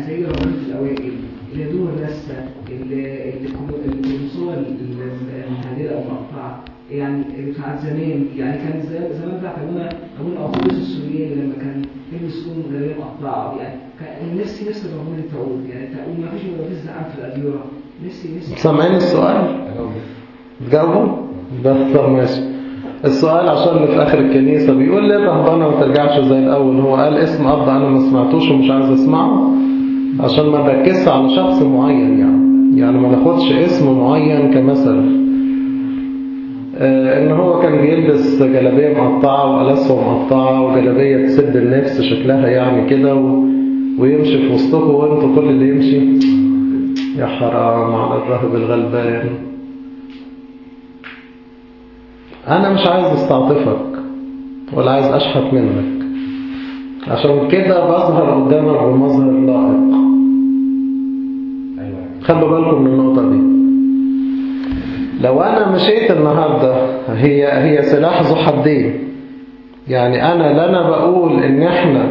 سيدنا ربنا الأوائل اللي دور الرسة اللي اللي الصور المهدرة أو مقطعة يعني بتاعت زمان يعني كان زمان زمان بتاعت أبونا أبونا أخويس السورياني لما كان يلبسون جلابية مقطعة يعني كان نفسي نفسي الرحمن تعود يعني تعود ما فيش ما فيش زعل في الأديرة نفسي نفسي سامعين السؤال؟ تجاوبوا؟ بس طب ماشي السؤال عشان اللي في آخر الكنيسة بيقول ليه الرهبانة ما ترجعش زي الأول هو قال اسم أب أنا ما سمعتوش ومش عايز أسمعه عشان ما نركزش على شخص معين يعني يعني ما ناخدش اسم معين كمثل آه ان هو كان بيلبس جلابيه مقطعه وقلاسه مقطعه وجلابيه تسد النفس شكلها يعني كده و... ويمشي في وسطكم وانتوا كل اللي يمشي يا حرام على الراهب الغلبان انا مش عايز استعطفك ولا عايز اشحت منك عشان كده بظهر قدامك بمظهر لائق خلوا بالكم من النقطة دي لو أنا مشيت النهاردة هي هي سلاح ذو حدين يعني أنا لا أنا بقول إن إحنا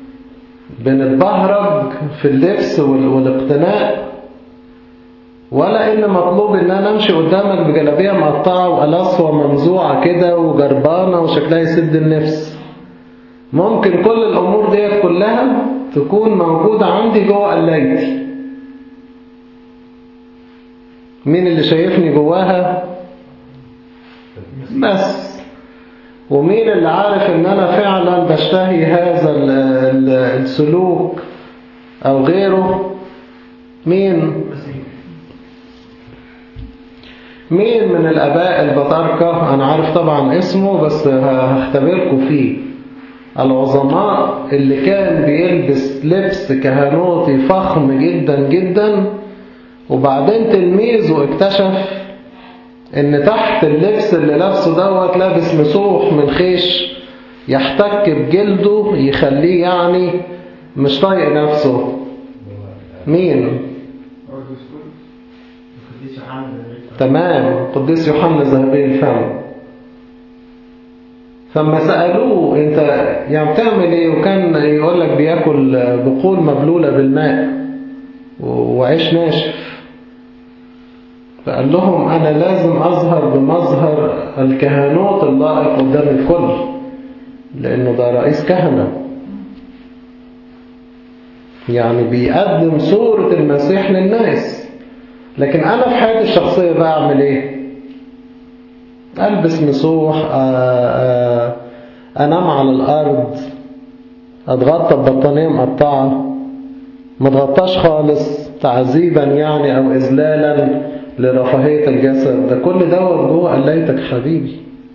بنتبهرج في اللبس والاقتناء ولا إن مطلوب إن أنا أمشي قدامك بجلابية مقطعة وقلاصوة منزوعة كده وجربانة وشكلها يسد النفس ممكن كل الأمور ديت كلها تكون موجودة عندي جوه قلايتي مين اللي شايفني جواها بس ومين اللي عارف ان انا فعلا بشتهي هذا السلوك او غيره مين مين من الاباء البطاركة انا عارف طبعا اسمه بس هختبركم فيه العظماء اللي كان بيلبس لبس كهنوتي فخم جدا جدا وبعدين تلميذه اكتشف ان تحت اللبس اللي لابسه دوت لابس مسوح من خيش يحتك بجلده يخليه يعني مش طايق نفسه مين تمام قديس يوحنا ذهبي الفم فما سألوه انت يعني بتعمل ايه وكان يقول لك بياكل بقول مبلولة بالماء وعيش ناشف فقال لهم أنا لازم أظهر بمظهر الكهنوت اللائق قدام الكل لأنه ده رئيس كهنة يعني بيقدم صورة المسيح للناس لكن أنا في حياتي الشخصية بعمل إيه ألبس مسوح أنام على الأرض أتغطى ببطانية مقطعة ما اتغطاش خالص تعذيبا يعني أو إذلالا لرفاهية الجسد ده كل دوت جوه قلايتك حبيبي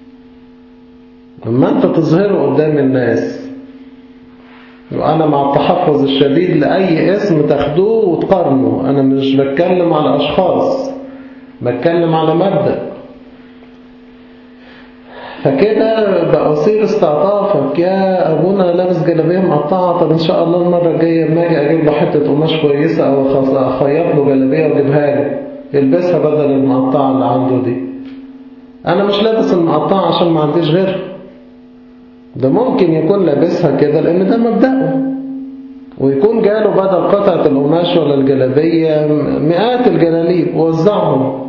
لما انت تظهره قدام الناس وأنا مع التحفظ الشديد لأي اسم تاخدوه وتقارنوا أنا مش بتكلم على أشخاص بتكلم على مبدأ فكده بأصير استعطافك يا أبونا لابس جلابية مقطعة طب إن شاء الله المرة الجاية لما أجي أجيب له حتة قماش كويسة أو أخيط له جلابية وأجيبها له يلبسها بدل المقطعة اللي عنده دي أنا مش لابس المقطعة عشان ما عنديش غيرها ده ممكن يكون لابسها كده لأن ده مبدأه ويكون جاله بدل قطعة القماش ولا الجلابية مئات الجلاليب ووزعهم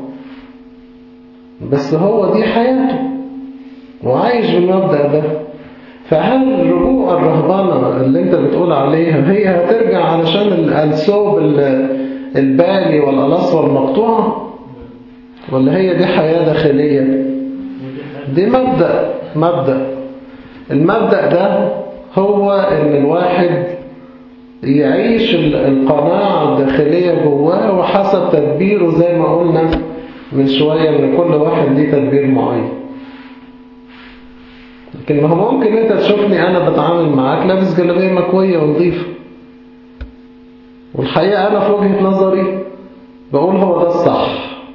بس هو دي حياته وعايش بالمبدأ ده فهل رجوع الرهبنة اللي انت بتقول عليها هي هترجع علشان الثوب البالي والألصوة المقطوعة ولا هي دي حياة داخلية دي مبدأ مبدأ المبدأ ده هو ان الواحد يعيش القناعة الداخلية جواه وحسب تدبيره زي ما قلنا من شوية ان كل واحد ليه تدبير معين لكن ما هو ممكن انت تشوفني انا بتعامل معاك لابس جلابيه مكويه ونظيفه والحقيقه انا في وجهه نظري بقول هو ده الصح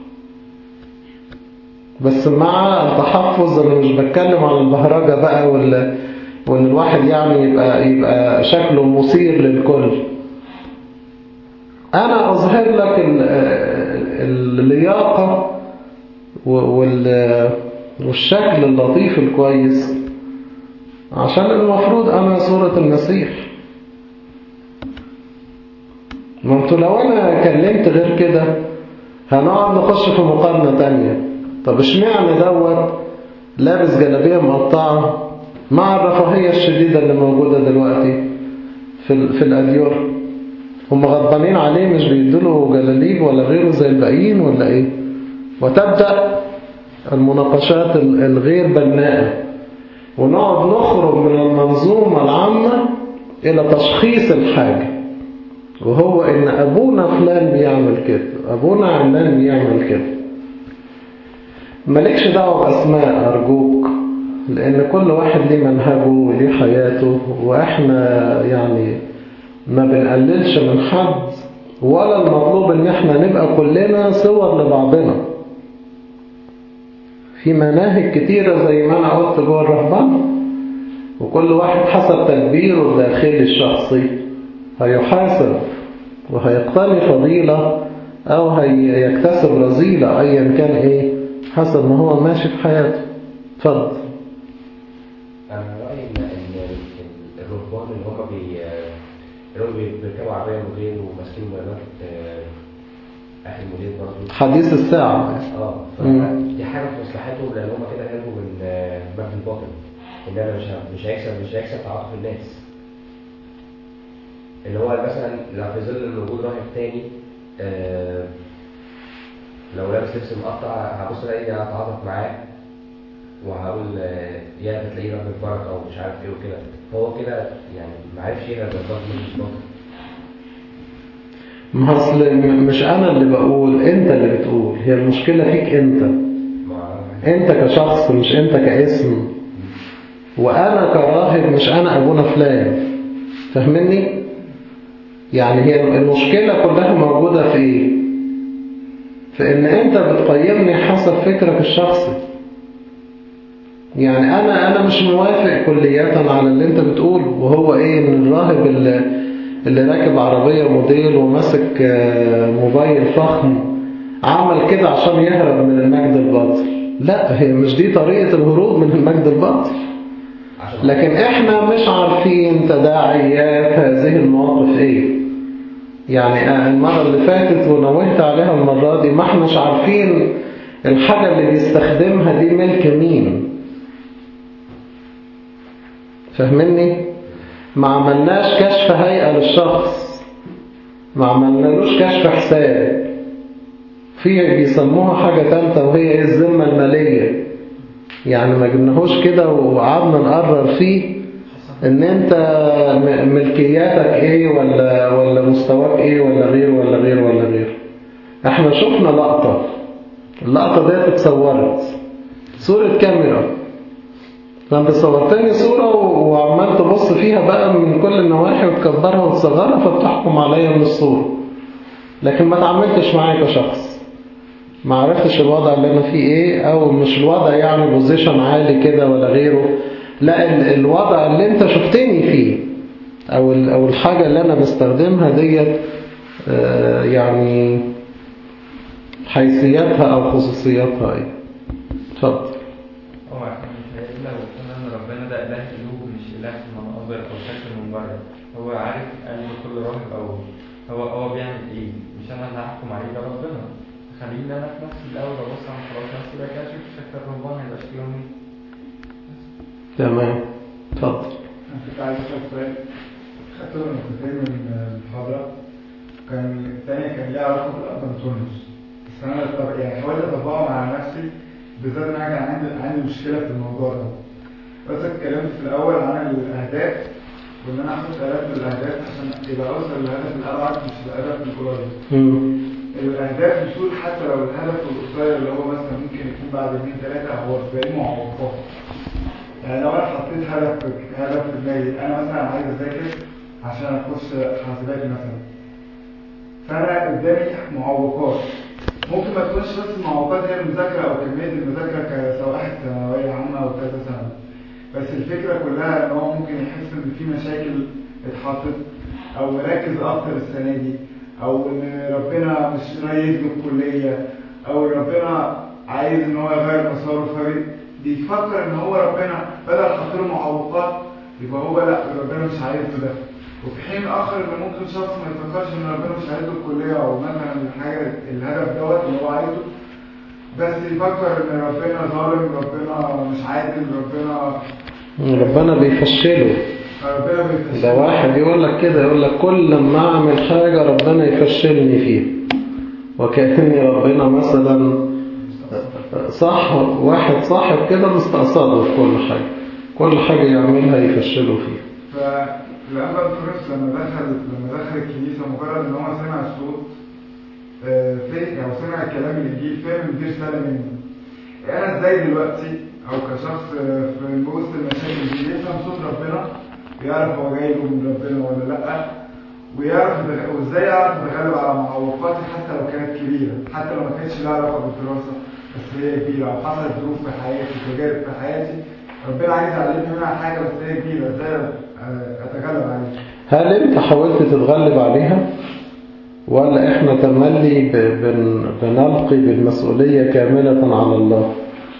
بس مع التحفظ انا مش بتكلم عن البهرجه بقى وال وان الواحد يعني يبقى يبقى شكله مثير للكل انا اظهر لك اللياقه والشكل اللطيف الكويس عشان المفروض أنا صورة المسيح ما انتوا لو انا كلمت غير كده هنقعد نخش في مقارنة تانية طب اشمعنى دوت لابس جلابية مقطعة مع الرفاهية الشديدة اللي موجودة دلوقتي في, ال- في الأديور هم غضبانين عليه مش بيدوله جلاليب ولا غيره زي الباقيين ولا ايه وتبدأ المناقشات ال- الغير بناءة ونقعد نخرج من المنظومة العامة إلى تشخيص الحاجة وهو إن أبونا فلان بيعمل كده أبونا علان بيعمل كده مالكش دعوة بأسماء أرجوك لأن كل واحد ليه منهجه وليه حياته وإحنا يعني ما بنقللش من حد ولا المطلوب إن إحنا نبقى كلنا صور لبعضنا في مناهج كتيرة زي ما أنا قلت جوه الرهبان وكل واحد حسب تدبيره الداخلي الشخصي هيحاسب وهيقتني فضيلة أو هيكتسب رذيلة أيا كان إيه حسب ما هو ماشي في حياته اتفضل انا رايي ان ان ال- الرهبان اللي هم بي اللي هم بي- بيركبوا عربيه موديل وماسكين موبايلات آه، اخر موديل برضه حديث الساعة اه مم. فدي حاجه في مصلحتهم لان هم كده هيرجوا من آه، مبنى الباطل ان انا مش ه- مش هيكسب مش هيكسب تعاطف الناس اللي هو مثلا لو في ظل ان وجود راهب تاني آه، لو لابس لبس مقطع هبص الاقي إني هتعاطف معاه وهقول آه، يا ده تلاقيه رب البركه او مش عارف ايه وكده فهو كده يعني ما عرفش يهرب من الباطل من الباطل ما أصل م- مش أنا اللي بقول أنت اللي بتقول هي المشكلة فيك أنت ما أنت كشخص مش أنت كاسم وأنا كراهب مش أنا أبونا فلان فاهمني؟ يعني هي المشكلة كلها موجودة في إيه؟ في إن أنت بتقيمني حسب فكرك الشخصي يعني أنا أنا مش موافق كلية على اللي أنت بتقوله وهو إيه إن الراهب اللي, اللي راكب عربية موديل وماسك آه، موبايل فخم عمل كده عشان يهرب من المجد الباطل لا هي مش دي طريقة الهروب من المجد الباطل عشان لكن احنا مش عارفين تداعيات هذه المواقف ايه يعني المرة اللي فاتت ونوهت عليها المرة دي ما احناش عارفين الحاجة اللي بيستخدمها دي ملك مين فاهمني ما عملناش كشف هيئة للشخص ما عملنالوش كشف حساب في بيسموها حاجة تالتة وهي ايه الذمة المالية يعني ما جبناهوش كده وقعدنا نقرر فيه ان انت م- ملكياتك ايه ولا ولا مستواك ايه ولا غير ولا غير ولا غير احنا شفنا لقطة اللقطة دي اتصورت صورة كاميرا فانت صورتني صورة و- وعمال تبص فيها بقى من كل النواحي وتكبرها وتصغرها فبتحكم عليا من الصورة لكن ما تعاملتش معايا كشخص ما عرفتش الوضع اللي انا فيه ايه او مش الوضع يعني بوزيشن عالي كده ولا غيره لا ال- الوضع اللي انت شفتني فيه او ال- او الحاجة اللي انا بستخدمها ديت آه، يعني حيثياتها او خصوصياتها ايه اتفضل هو احنا مش هيقول لو قلنا ان ربنا ده اله قلوب مش اله مناظر او شكل من بره هو عارف قلب كل راهب او هو هو بيعمل ايه مش انا اللي هحكم عليه ده ربنا خليني انا في نفسي الاول ابص على خلاص نفسي بقى كده اشوف شكل الرهبان هيبقى شكلهم ايه تمام اتفضل أنا كنت عايز أسأل سؤال خدته من كتير من المحاضرة كان التانية كان ليها علاقة بالأب أنطونيوس بس أنا طب- يعني حاولت أطبقه مع نفسي بالذات إن أنا كان عندي عندي مشكلة في الموضوع ده بس اتكلمت في الأول عن الأهداف وإن أنا أحط أهداف للأهداف عشان يبقى أوصل للهدف الأبعد مش الهدف القريب مم. الأهداف مش طول حتى لو الهدف القصير اللي هو مثلا ممكن يكون بعد يومين ثلاثة هو بالنسبة لي معوقات يعني لو أنا حطيت هدف هدف في دماغي أنا مثلا عايز أذاكر عشان أخش حاسبات مثلا فأنا قدامي معوقات ممكن ما تكونش بس المعوقات هي المذاكرة أو كمية المذاكرة كسواء واحد ثانوية عامة أو كذا سنة بس الفكرة كلها إن هو ممكن يحس إن في مشاكل اتحطت أو مركز أكتر السنة دي أو إن ربنا مش رايد له الكلية أو ربنا عايز إن هو يغير مساره فبيفكر إن هو ربنا بدل حط له معوقات يبقى هو لا ربنا مش عايز له ده وفي حين اخر ان ممكن شخص ما يفكرش ان ربنا مش عايزه الكليه او مثلا الحاجه الهدف دوت اللي هو عايزه بس يفكر ان ربنا ظالم ربنا مش عادل ربنا ربنا بيفشله ربنا بيفشل ده واحد يقول لك كده يقول لك كل ما اعمل حاجة ربنا يفشلني فيها وكأني ربنا مثلا صح واحد صاحب كده مستقصده في كل حاجة كل حاجة يعملها يفشله فيها فالأنبا أنطونيوس لما دخل لما دخل الكنيسة مجرد إن هو سمع الصوت آه، فهم أو سمع الكلام الإنجيل فهم دي رسالة منه. أنا إزاي دلوقتي أو كشخص آه، في وسط المشاكل دي يفهم صوت ربنا يعرف هو جاي له من ربنا ولا لأ ويعرف يتغ- وإزاي يعرف يتغلب على معوقاتي حتى لو كانت كبيرة حتى لو ما كانتش لها علاقة بالدراسة بس هي كبيرة أو حصلت ظروف في حياتي تجارب في حياتي ربنا عايز يعلمني منها حاجة بس هي كبيرة ازاي آه، اتغلب عليها هل انت حاولت تتغلب عليها ولا احنا تملي ب- بن- بنلقي بالمسؤولية كاملة على الله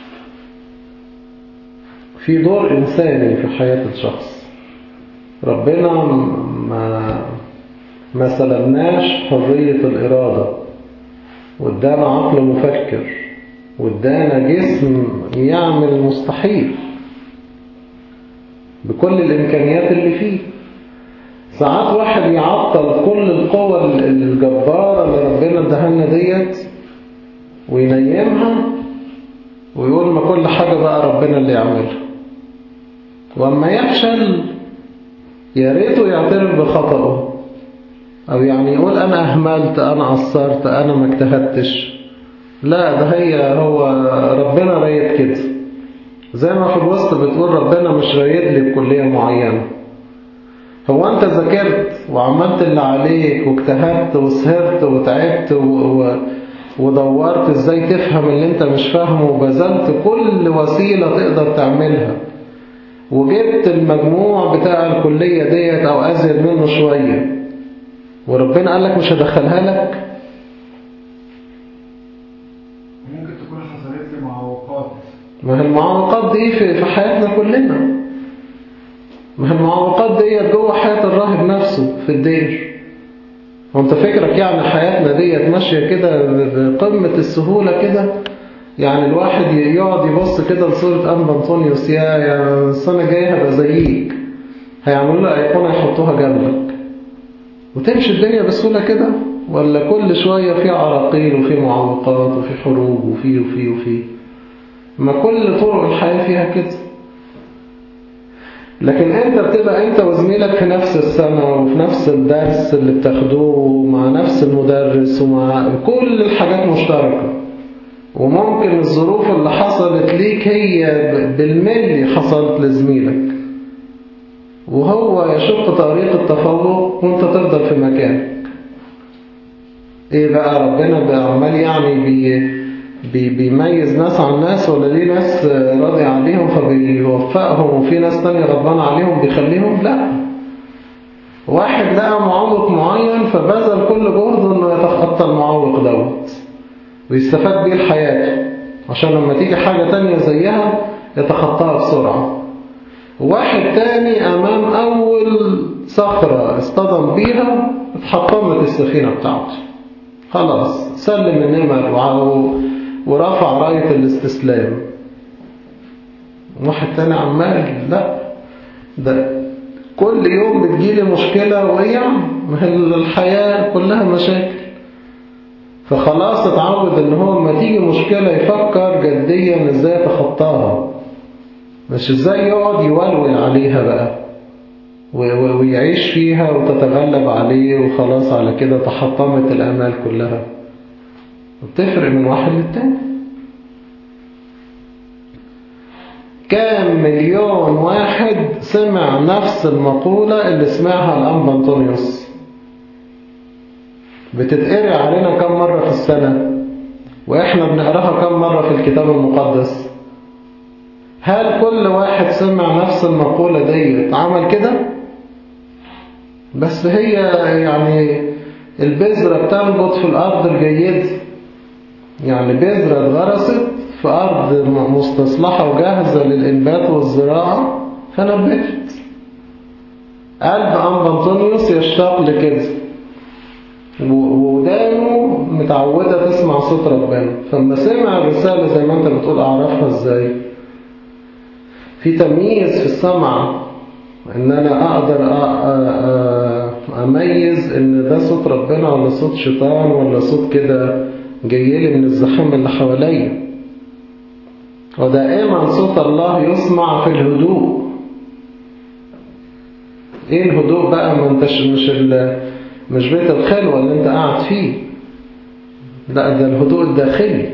في دور انساني في حياة الشخص ربنا م- ما ما سلمناش حرية الإرادة وادانا عقل مفكر وادانا جسم يعمل المستحيل بكل الإمكانيات اللي فيه ساعات واحد يعطل كل القوة الجبارة اللي ربنا اداها لنا ديت وينيمها ويقول ما كل حاجة بقى ربنا اللي يعملها واما يفشل يا ريته يعترف بخطأه او يعني يقول انا اهملت انا قصرت انا ما اجتهدتش لا ده هي هو ربنا رايد كده زي ما في الوسط بتقول ربنا مش رايد لي بكلية معينة هو انت ذاكرت وعملت اللي عليك واجتهدت وسهرت وتعبت و... و... ودورت ازاي تفهم اللي انت مش فاهمه وبذلت كل وسيلة تقدر تعملها وجبت المجموع بتاع الكلية ديت او ازيد منه شوية وربنا قال لك مش هدخلها لك ممكن تكون حصلت لي معوقات ما هي المعوقات دي في في حياتنا كلنا ما هي المعوقات ديت جوه حياة الراهب نفسه في الدير وانت فكرك يعني حياتنا ديت ماشية كده بقمة السهولة كده يعني الواحد يقعد يبص كده لصورة أنبا أنطونيوس يا يا السنة الجاية هبقى زيك هيعملوا له أيقونة يحطوها جنبك وتمشي الدنيا بسهولة كده ولا كل شوية في عراقيل وفي معوقات وفي حروب وفي وفي وفي ما كل طرق الحياة فيها كده لكن انت بتبقى انت وزميلك في نفس السنة وفي نفس الدرس اللي بتاخدوه مع نفس المدرس ومع كل الحاجات مشتركة وممكن الظروف اللي حصلت ليك هي بالملي حصلت لزميلك وهو يشق طريق التفوق وانت تفضل في مكانك ايه بقى ربنا بقى عمال يعني بي بي بيميز ناس عن ناس ولا ليه ناس راضي عليهم فبيوفقهم وفي ناس تانية ربنا عليهم بيخليهم لا واحد لقى معوق معين فبذل كل جهده انه يتخطى المعوق دوت ويستفاد بيه لحياته عشان لما تيجي حاجة تانية زيها يتخطاها بسرعة واحد تاني أمام أول صخرة اصطدم بيها اتحطمت السفينة بتاعته خلاص سلم النمر ورفع راية الاستسلام واحد تاني عمال لا ده كل يوم بتجيلي مشكلة وقع ما هي الحياة كلها مشاكل فخلاص اتعود ان هو لما تيجي مشكلة يفكر جديا ازاي يتخطاها مش ازاي يقعد يولول عليها بقى ويعيش فيها وتتغلب عليه وخلاص على كده تحطمت الامال كلها بتفرق من واحد للتاني كام مليون واحد سمع نفس المقولة اللي سمعها الأنبا أنطونيوس بتتقري علينا كم مرة في السنة وإحنا بنقراها كم مرة في الكتاب المقدس هل كل واحد سمع نفس المقولة دي عمل كده بس هي يعني البذرة بتنبت في الأرض الجيدة يعني بذرة اتغرست في أرض مستصلحة وجاهزة للإنبات والزراعة فنبتت قلب أنبا أنطونيوس يشتاق لكده و- ودانه متعودة تسمع صوت ربنا فلما سمع الرسالة زي ما انت بتقول أعرفها ازاي في تمييز في السمع ان انا اقدر أ- أ- أ- اميز ان ده صوت ربنا ولا صوت شيطان ولا صوت كده جايلي من الزحام اللي حواليا ودائما صوت الله يسمع في الهدوء ايه الهدوء بقى ما انتش مش ال- مش بيت الخلوة اللي انت قاعد فيه لا ده الهدوء الداخلي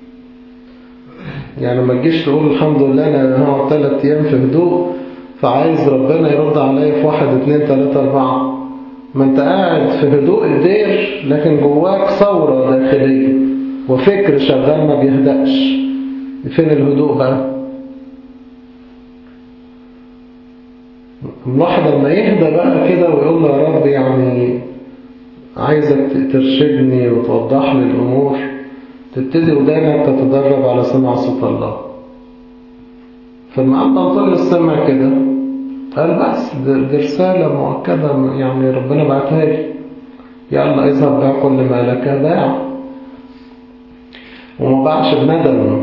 يعني ما تجيش تقول الحمد لله انا هقعد ثلاث ايام في هدوء فعايز ربنا يرد عليا في واحد اتنين تلاتة اربعة ما انت قاعد في هدوء الدير لكن جواك ثورة داخلية وفكر شغال ما بيهدأش فين الهدوء بقى الواحد لما يهدى بقى كده ويقول له يا رب يعني عايزك ترشدني وتوضح لي الأمور تبتدي ودانك تتدرب على سمع صوت الله فلما أبا أنطونيوس سمع كده قال بس دي دي رسالة مؤكدة يعني ربنا بعتها لي يلا اذهب بيع كل ما لك باع وما باعش بندم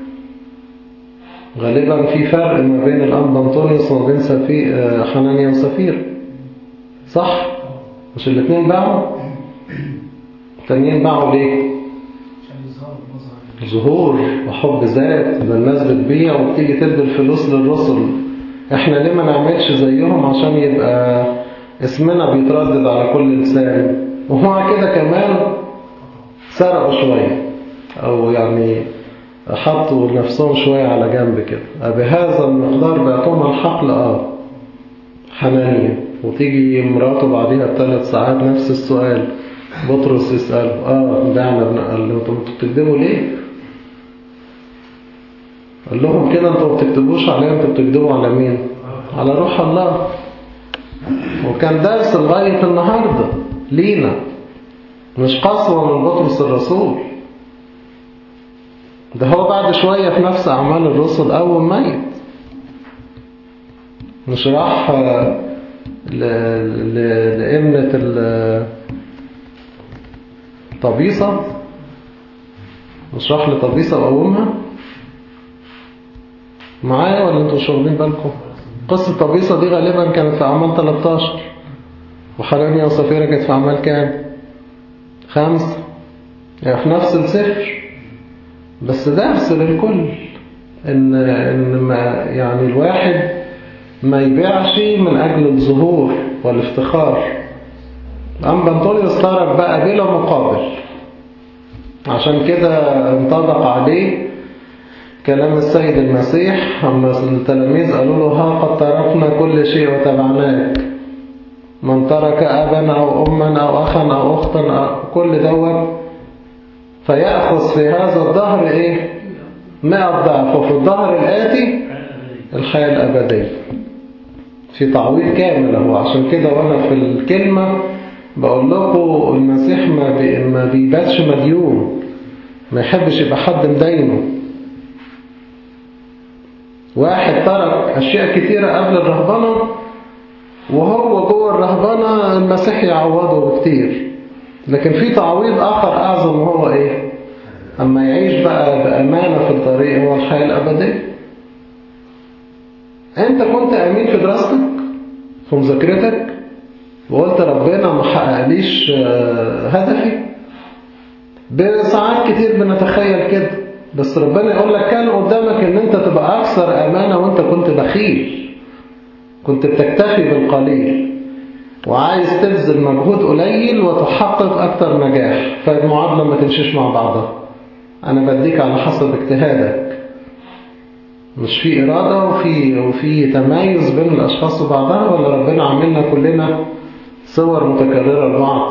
غالبا في فرق ما بين الأنبا أنطونيوس وما بين سفي... آه، حنانيا وسفير صح؟ مش الاثنين باعوا؟ التانيين باعوا ليه؟ ظهور وحب ذات ده الناس بتبيع وبتيجي تدي الفلوس للرسل احنا ليه ما نعملش زيهم عشان يبقى اسمنا بيتردد على كل لسان وهو كده كمان سرقوا شوية او يعني حطوا نفسهم شوية على جنب كده بهذا المقدار بيعطوهم الحقل اه حنانية وتيجي مراته بعديها بثلاث ساعات نفس السؤال بطرس يسأله اه دعنا ابن قال له انتوا بتكذبوا ليه قال لهم كده انتوا ما بتكتبوش عليا انتوا بتكذبوا على مين على روح الله وكان درس لغاية النهاردة لينا مش قسوة من بطرس الرسول ده هو بعد شوية في نفس أعمال الرسل أول ميت مش راح آه، ل- ل- لإمنة ال- طبيصة مش راح لطبيصة وقومها معايا ولا انتوا مش واخدين بالكم قصة طبيصة دي غالبا كانت في أعمال 13 وحنانيا وصفيرة كانت في أعمال كام خمسة يعني في نفس السفر بس درس للكل ان ان ما يعني الواحد ما يبيعش من اجل الظهور والافتخار اما انطونيوس ترك بقى بلا مقابل عشان كده انطبق عليه كلام السيد المسيح اما التلاميذ قالوا له ها قد تركنا كل شيء وتبعناك من ترك ابا او اما او اخا او اختا أو كل دوت فيأخذ في هذا الظهر ايه مئة ضعف وفي الظهر الآتي الحياة الأبدية في تعويض كامل اهو عشان كده وانا في الكلمة بقول لكم المسيح ما, بي ما بيباتش مديون ما يحبش يبقى حد مدينه واحد ترك أشياء كتيرة قبل الرهبنة وهو جوه الرهبنة المسيح يعوضه بكتير لكن في تعويض آخر أعظم وهو إيه أما يعيش بقى بأمانة في الطريق هو الحياة الأبدية أنت كنت أمين في دراستك في مذاكرتك وقلت ربنا ما حققليش آه، هدفي بساعات كتير بنتخيل كده بس ربنا يقول لك كان قدامك ان انت تبقى اكثر امانة وانت كنت بخيل كنت بتكتفي بالقليل وعايز تبذل مجهود قليل وتحقق اكتر نجاح فالمعادلة ما تمشيش مع بعضها انا بديك على حسب اجتهادك مش في إرادة وفي, وفي تمايز بين الأشخاص وبعضها ولا ربنا عاملنا كلنا صور متكررة لبعض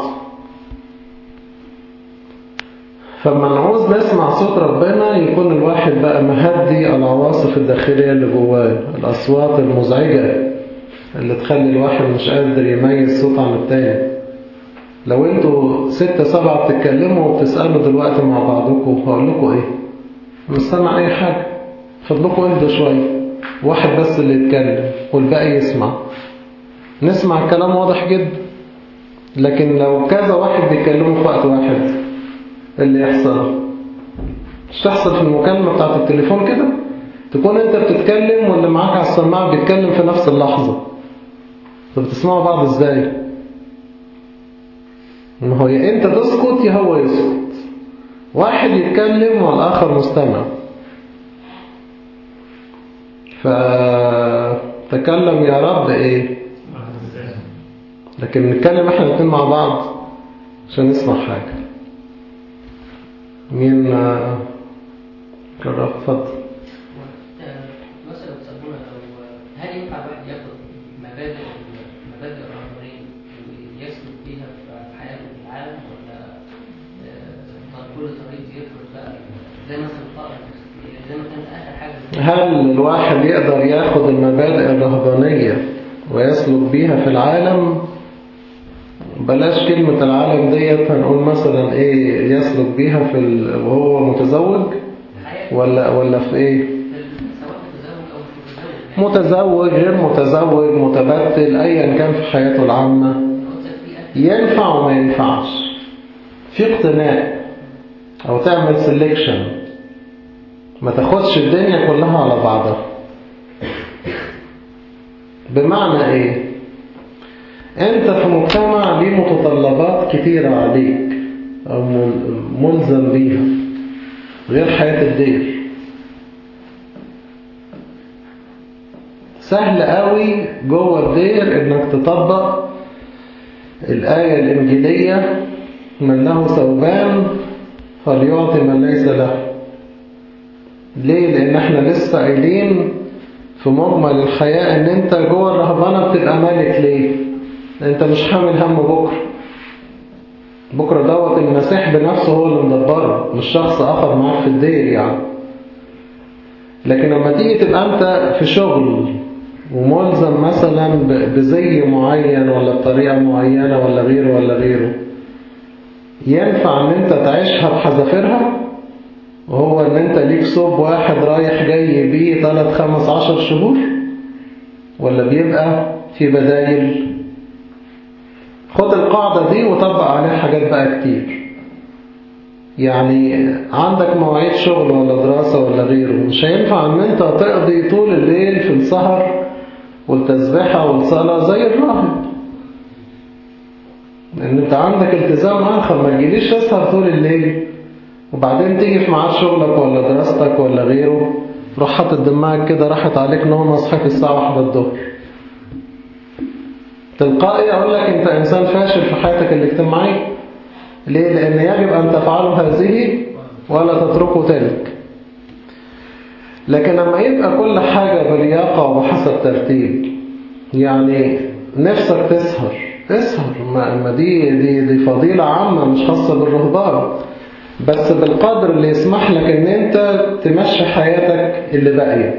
فلما نعوز نسمع صوت ربنا يكون الواحد بقى مهدي العواصف الداخلية اللي جواه الأصوات المزعجة اللي تخلي الواحد مش قادر يميز صوت عن التاني لو انتوا ستة سبعة بتتكلموا وبتسألوا دلوقتي مع بعضكم هقول لكم ايه مش سامع اي حاجة فضلكم اهدوا شوية واحد بس اللي يتكلم والباقي يسمع نسمع الكلام واضح جدا لكن لو كذا واحد بيتكلموا في وقت واحد إيه اللي يحصل مش تحصل في المكالمة بتاعت التليفون كده تكون انت بتتكلم واللي معاك على السماعة بيتكلم في نفس اللحظة طب بتسمعوا بعض ازاي ما هو يا انت تسكت يا هو يسكت واحد يتكلم والآخر مستمع فتكلم يا رب ايه لكن نتكلم احنا الاثنين مع بعض عشان نسمع حاجة مين آه، جرب اتفضل مثلا بتسألونا لو هل ينفع الواحد ياخد مبادئ مبادئ الرهبانية ويسلك بيها في حياته في العالم ولا آه، كل طريق يفرض بقى زي مثلا القائد زي ما كان آخر حاجة هل الواحد يقدر ياخد المبادئ الرهبانية ويسلك بيها في العالم بلاش كلمة العالم ديت هنقول مثلا ايه يسلك بيها في ال... وهو متزوج حياته ولا ولا في ايه في ال- سواء متزوج أو مش متزوج متزوج غير متزوج متبتل ايا كان في حياته العامة قلت في أكل ينفع وما ينفعش في اقتناء او تعمل سيلكشن ما تاخدش الدنيا كلها على بعضها بمعنى ايه انت في مجتمع ليه متطلبات كتيرة عليك او مل- ملزم بيها غير حياة الدير سهل قوي جوه الدير انك تطبق الآية الإنجيلية من له ثوبان فليعطي من ليس له ليه؟ لأن احنا لسه قايلين في مجمل الحياة ان انت جوه الرهبانة بتبقى مالك ليه؟ انت مش حامل هم بكرة بكرة دوت المسيح بنفسه هو اللي مدبره مش شخص آخر معاك في الدير يعني لكن لما تيجي تبقى انت في شغل وملزم مثلا ب- بزي معين ولا بطريقة معينة ولا غيره ولا غيره ينفع ان انت تعيشها بحذافيرها وهو ان انت ليك صوب واحد رايح جاي بيه 3 خمس عشر شهور ولا بيبقى في بدايل خد القاعدة دي وطبق عليها حاجات بقى كتير يعني عندك مواعيد شغل ولا دراسة ولا غيره مش هينفع ان انت تقضي طول الليل في السهر والتسبيحة والصلاة زي الراهب لان انت عندك التزام اخر ما تجيليش تسهر طول الليل وبعدين تيجي في ميعاد شغلك ولا دراستك ولا غيره روح حاطط دماغك كده راحت عليك نوم صحيت الساعة واحدة الظهر تلقائي اقول لك انت انسان فاشل في حياتك الاجتماعية ليه؟ لأن يجب أن تفعلوا هذه ولا تتركوا تلك لكن لما يبقى كل حاجة بلياقة وبحسب ترتيب يعني نفسك تسهر اسهر ما ما دي, دي, دي فضيلة عامة مش خاصة بالرهبان بس بالقدر اللي يسمح لك ان انت تمشي حياتك اللي باقية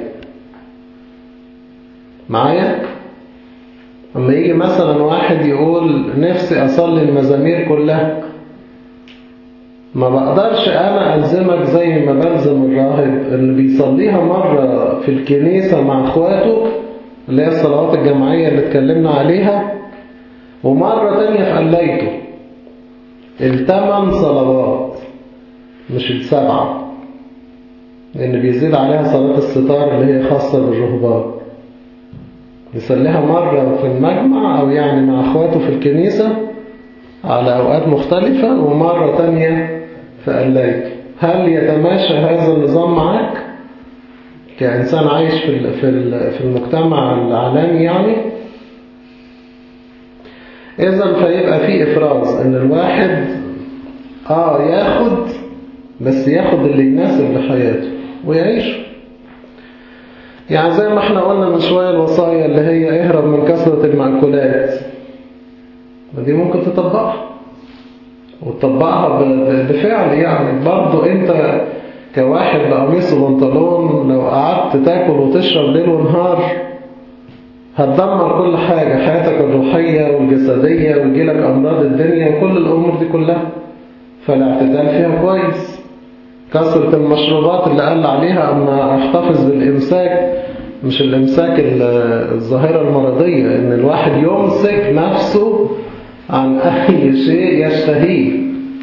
معايا؟ لما يجي مثلا واحد يقول نفسي أصلي المزامير كلها ما بقدرش أنا ألزمك زي ما بلزم الراهب اللي بيصليها مرة في الكنيسة مع أخواته اللي هي الصلوات الجماعية اللي اتكلمنا عليها ومرة تانية في قليته الثمان صلوات مش السبعة لأن بيزيد عليها صلاة الستار اللي هي خاصة بالرهبان يصليها مرة في المجمع أو يعني مع أخواته في الكنيسة على أوقات مختلفة ومرة تانية في قلايك هل يتماشى هذا النظام معك كإنسان عايش في ال- في ال- في المجتمع العالمي يعني إذا فيبقى في إفراز إن الواحد آه ياخد بس ياخد اللي يناسب لحياته ويعيش يعني زي ما احنا قلنا من شوية الوصايا اللي هي اهرب من كثرة المأكولات ودي ممكن تطبقها وتطبقها ب- ب- بفعل يعني برضو انت كواحد بقميص وبنطلون لو قعدت تاكل وتشرب ليل ونهار هتدمر كل حاجة حياتك الروحية والجسدية ويجيلك أمراض الدنيا وكل الأمور دي كلها فالاعتدال فيها كويس كثرة المشروبات اللي قال عليها أما احتفظ بالإمساك مش الإمساك ال- الظاهرة المرضية إن الواحد يمسك نفسه عن أي شيء يشتهيه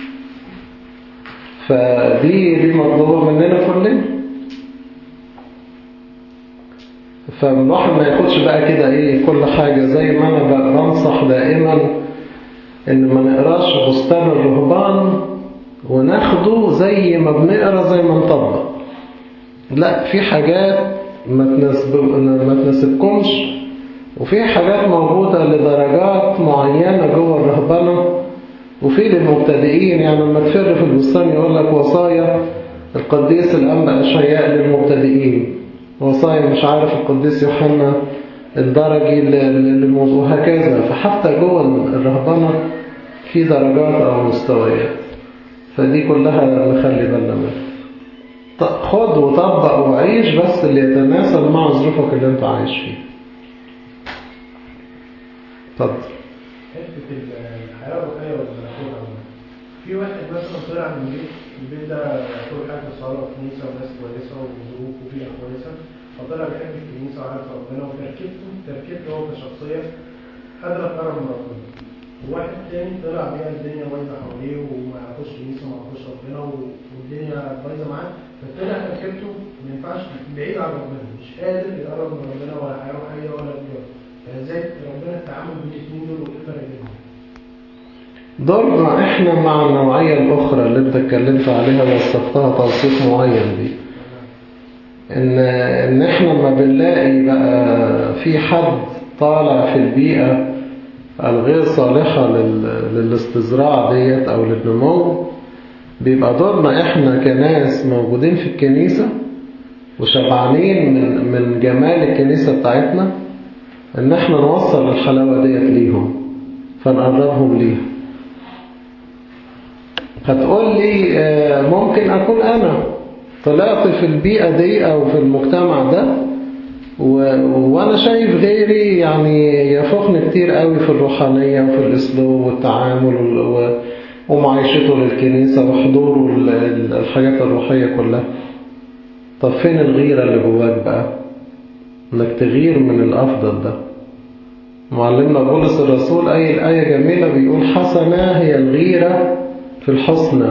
فدي دي مطلوبة مننا كلنا فالواحد ما ياخدش بقى كده ايه كل حاجة زي ما انا ب- بنصح دائما ان ما نقراش بستان الرهبان وناخده زي ما بنقرا زي ما نطبق لا في حاجات ما تناسب ما تناسبكمش وفي حاجات موجودة لدرجات معينة جوه الرهبنة وفي للمبتدئين يعني لما تفر في البستان يقول لك وصايا القديس الأنبا أشعياء للمبتدئين وصايا مش عارف القديس يوحنا الدرجي للموضوع وهكذا فحتى جوه الرهبنة في درجات أو مستويات فدي كلها نخلي بالنا منها ط- خد وطبق وعيش بس اللي يتناسب مع ظروفك اللي انت عايش فيه اتفضل حته الحياه الروحيه والملكوت عموما في واحد مثلا طلع من بيت البيت ده طول حياته صلاه وكنيسه وناس كويسه وظروف وبيئه كويسه فطلع بيحب الكنيسه وعارف ربنا وتركيبته تركيبته هو كشخصيه قادر تقرب من ربنا وواحد تاني طلع بيها الدنيا بايظه حواليه وما يعرفوش كنيسه وما يعرفوش ربنا و- والدنيا بايظه معاه فطلع تركيبته ما ينفعش بعيد عن ربنا مش قادر يقرب من ربنا ولا حياه روحيه ولا بيئه فازاي ربنا التعامل بين الاثنين دول وايه الفرق بينهم؟ دورنا احنا مع النوعية الأخرى اللي انت اتكلمت عليها وصفتها توصيف معين دي ان ان احنا لما بنلاقي بقى في حد طالع في البيئة الغير صالحة لل- للاستزراع ديت او للنمو بيبقى دورنا احنا كناس موجودين في الكنيسة وشبعانين من من جمال الكنيسة بتاعتنا ان احنا نوصل الحلاوة ديت ليهم فنقربهم ليها هتقول لي آه، ممكن أكون أنا طلعت في البيئة دي أو في المجتمع ده و... وأنا شايف غيري يعني يفوقني كتير قوي في الروحانية وفي الأسلوب والتعامل وال- و... ومعيشته للكنيسة وحضوره ال- ال- الحاجات الروحية كلها طب فين الغيرة اللي جواك بقى انك تغير من الأفضل ده معلمنا بولس الرسول أي آية جميلة بيقول حسنة هي الغيرة في الحسنى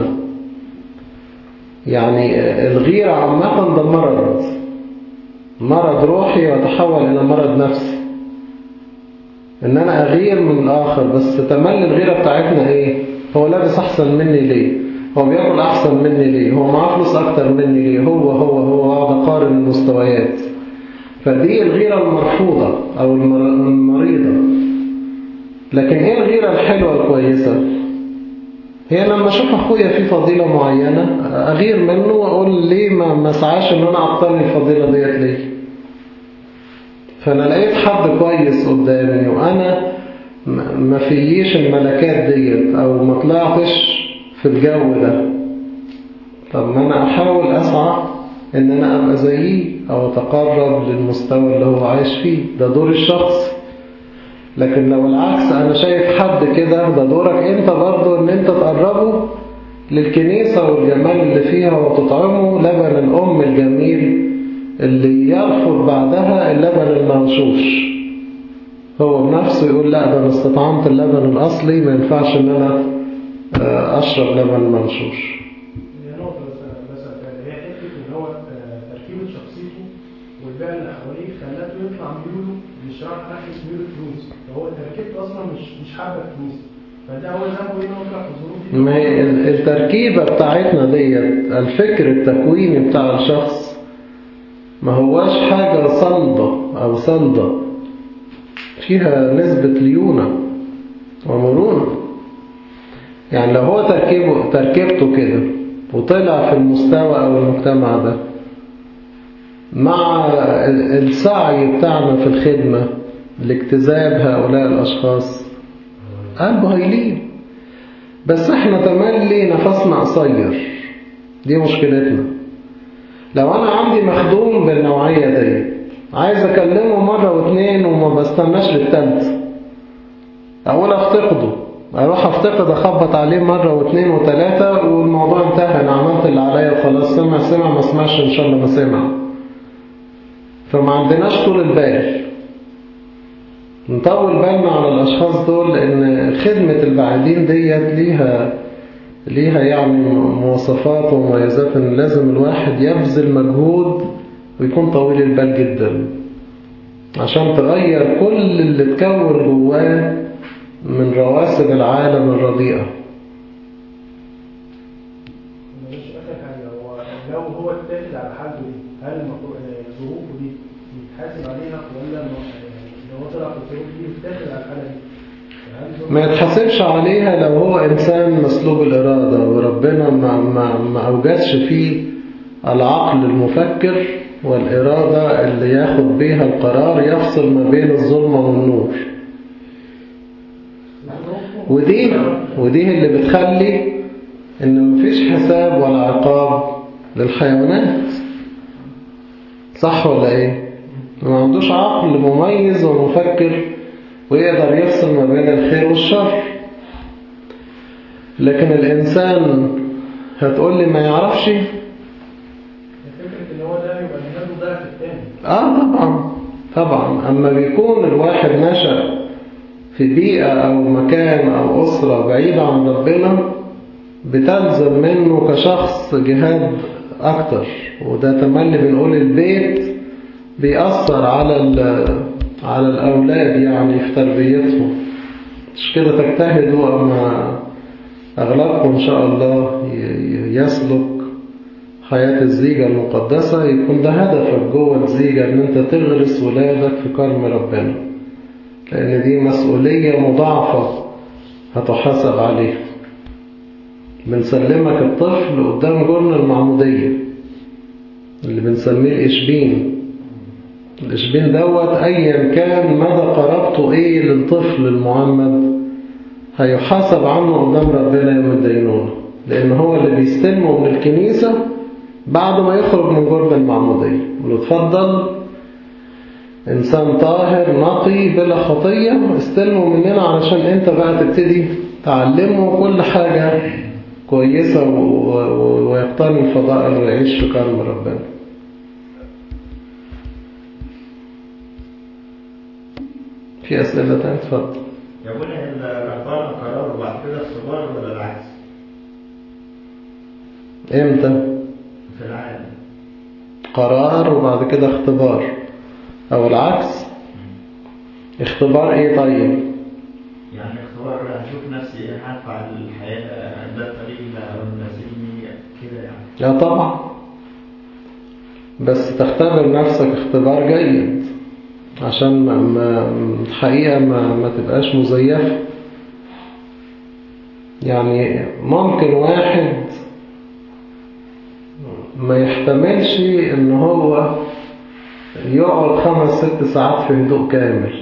يعني الغيرة عامة ده مرض مرض روحي وتحول إلى مرض نفسي إن أنا أغير من الآخر بس تملي الغيرة بتاعتنا إيه هو لابس أحسن مني ليه هو بياكل أحسن مني ليه هو معاه فلوس أكتر مني ليه هو هو هو أقعد أقارن المستويات فدي الغيرة المرفوضة أو المر- المريضة لكن إيه الغيرة الحلوة الكويسة هي لما اشوف اخويا في فضيلة معينة اغير منه واقول ليه ما ما اسعاش ان انا اقتني الفضيلة ديت ليه فانا لقيت حد كويس قدامي وانا ما ما فيش الملكات ديت او ما طلعتش في الجو ده طب ما انا احاول اسعى ان انا ابقى زيه او اتقرب للمستوى اللي هو عايش فيه ده دور الشخص لكن لو العكس انا شايف حد كده ده دورك انت برضه ان انت تقربه للكنيسة والجمال اللي فيها وتطعمه لبن الام الجميل اللي يرفض بعدها اللبن المنشوش هو بنفسه يقول لا ده انا استطعمت اللبن الاصلي ما ينفعش ان انا آه، اشرب لبن منشوش هي نقطة بس بس هي حتة إن هو آه، تركيبة شخصيته والبيئة اللي حواليه خلته يطلع ميوله مش رايح ناحية ميول الفلوس فهو تركيبته أصلا مش مش حابة الكنيسة فده هو ذنبه إيه إن هو طلع في الظروف دي ما هي ال- التركيبة بتاعتنا ديت الفكر التكويني بتاع الشخص ما هواش حاجة صلبة أو صلبة فيها نسبة ليونة ومرونة يعني لو هو تركيبه تركيبته كده وطلع في المستوى أو المجتمع ده مع ال- السعي بتاعنا في الخدمة لاجتذاب هؤلاء الأشخاص قلبه هيلين بس احنا تملي نفسنا قصير دي مشكلتنا لو انا عندي مخدوم بالنوعية دي عايز اكلمه مرة واتنين وما بستناش للتالتة اقول افتقده اروح افتقد اخبط عليه مرة واتنين وتلاتة والموضوع انتهى انا عملت اللي عليا وخلاص سمع سمع ما سمعش ان شاء الله ما سمع فما عندناش طول البال نطول بالنا على الأشخاص دول لأن خدمة البعيدين ديت ليها ليها يعني مواصفات ومميزات إن لازم الواحد يبذل مجهود ويكون طويل البال جدا عشان تغير كل اللي اتكون جواه من رواسب العالم الرديئة معلش اخر حاجه هو لو هو اتاخد على حالته دي هل المفروض آه، ظروفه دي يتحاسب عليها ولا الم- آه، لو هو طلع في الظروف دي يتاخد على الحاله دي؟ هل ظروف- ما يتحاسبش عليها لو هو إنسان مسلوب الإرادة وربنا ما, ما, ما أوجدش فيه العقل المفكر والإرادة اللي ياخد بيها القرار يفصل ما بين الظلمة والنور ودي ودي اللي بتخلي إن مفيش حساب ولا عقاب للحيوانات صح ولا إيه؟ ما عندوش عقل مميز ومفكر ويقدر يفصل ما بين الخير والشر لكن الإنسان هتقول لي ما يعرفش فكره ان هو ده يبقى الناس ضعف التاني آه طبعا طبعا أما بيكون الواحد نشأ في بيئة أو مكان أو أسرة بعيدة عن ربنا بتلزم منه كشخص جهاد أكتر وده تملي بنقول البيت بيأثر على ال- على الأولاد يعني في تربيتهم مش كده تجتهدوا أما أغلبكم إن شاء الله ي- ي- يسلك حياة الزيجة المقدسة يكون ده هدفك جوه الزيجة إن أنت تغرس ولادك في كرم ربنا لأن دي مسؤولية مضاعفة هتحاسب عليها بنسلمك الطفل قدام جرن المعمودية اللي بنسميه الإشبين الإشبين دوت أيا كان مدى قرابته إيه للطفل المعمد هيحاسب عنه قدام ربنا يوم الدينونة لأن هو اللي بيستلمه من الكنيسة بعد ما يخرج من جرن المعمودية له اتفضل إنسان طاهر نقي بلا خطية استلمه مننا علشان أنت بقى تبتدي تعلمه كل حاجة كويسة و- و- ويقتني الفضائل ويعيش في كرم ربنا في أسئلة تانية اتفضل يا بني الرقابة قرار وبعد كده اختبار ولا العكس إمتى في العالم قرار وبعد كده اختبار أو العكس اختبار إيه طيب يعني اختبار هشوف نفسي هدفع الحياة ده الطريق اللي مناسبني كده يعني لا طبعا بس تختبر نفسك اختبار جيد عشان ما ما الحقيقة ما, ما تبقاش مزيفة يعني ممكن واحد ما يحتملش ان هو يقعد خمس ست ساعات في هدوء كامل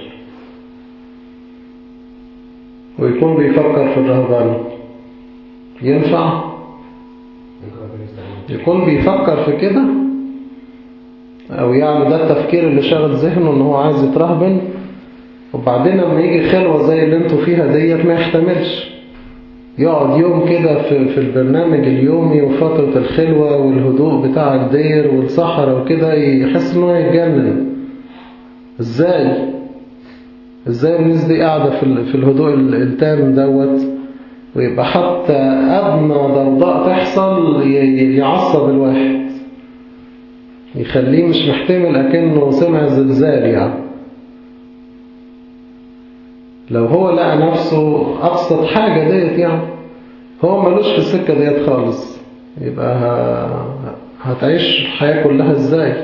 ويكون بيفكر في الرهبان ينفع؟ ممكن ربنا يستخدمه يكون بيفكر في كده او يعني ده التفكير اللي شاغل ذهنه ان هو عايز يترهبن وبعدين لما يجي خلوة زي اللي انتوا فيها ديت ما يحتملش يقعد يوم كده في, في البرنامج اليومي وفترة الخلوة والهدوء بتاع الدير والصحراء وكده يحس انه يتجنن ازاي ازاي الناس دي قاعدة في, ال- في الهدوء ال- التام دوت ويبقى حتى أدنى ضوضاء تحصل ي- ي- يعصب الواحد يخليه مش محتمل أكنه سمع زلزال يعني لو هو لقى نفسه أبسط حاجة ديت يعني هو ملوش في السكة ديت خالص يبقى ه- هتعيش الحياة كلها ازاي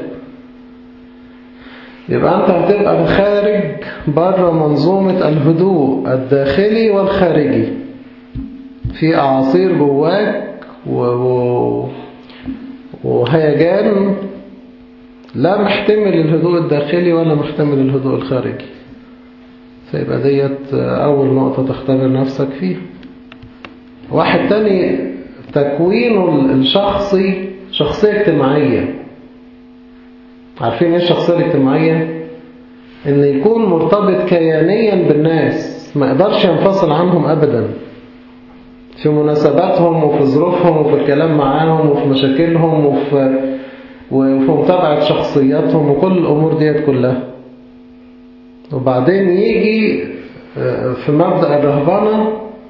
يبقى أنت هتبقى خارج بره منظومة الهدوء الداخلي والخارجي في أعاصير جواك و... و... وهيجان لا محتمل الهدوء الداخلي ولا محتمل الهدوء الخارجي فيبقى ديت أول نقطة تختبر نفسك فيها واحد تاني تكوينه الشخصي شخصية اجتماعية عارفين ايه الشخصية الاجتماعية؟ ان يكون مرتبط كيانيا بالناس ما يقدرش ينفصل عنهم ابدا في مناسباتهم وفي ظروفهم وفي الكلام معاهم وفي مشاكلهم وفي وفي متابعة شخصياتهم وكل الأمور ديت كلها وبعدين يجي آه، في مبدأ الرهبنة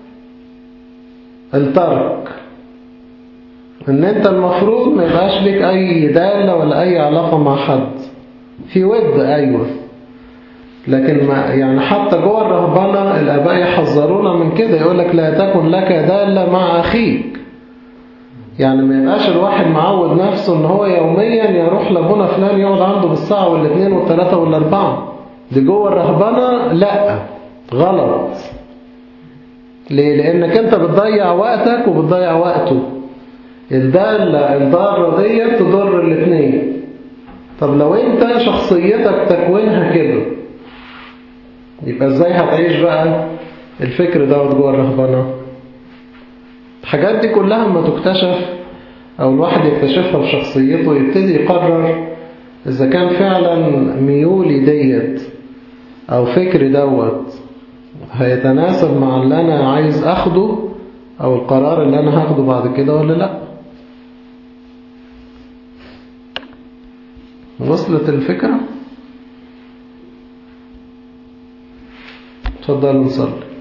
الترك ان انت المفروض ما يبقاش لك اي دالة ولا اي علاقة مع حد في ود ايوه لكن ما يعني حتى جوه الرهبنة الاباء يحذرونا من كده يقول لك لا تكن لك دالة مع اخيك يعني ما يبقاش الواحد معود نفسه ان هو يوميا يروح لابونا فلان يقعد عنده بالساعة والاثنين والثلاثة والاربعة دي جوه الرهبنة لا غلط ليه لانك انت بتضيع وقتك وبتضيع وقته الدالة الضارة دي تضر الاثنين طب لو انت شخصيتك تكوينها كده يبقى ازاي هتعيش بقى الفكر دوت جوه الرهبنة الحاجات دي كلها لما تكتشف او الواحد يكتشفها في شخصيته يبتدي يقرر اذا كان فعلا ميولي ديت او فكري دوت هيتناسب مع اللي انا عايز اخده او القرار اللي انا هاخده بعد كده ولا لا وصلت الفكرة اتفضل نصلي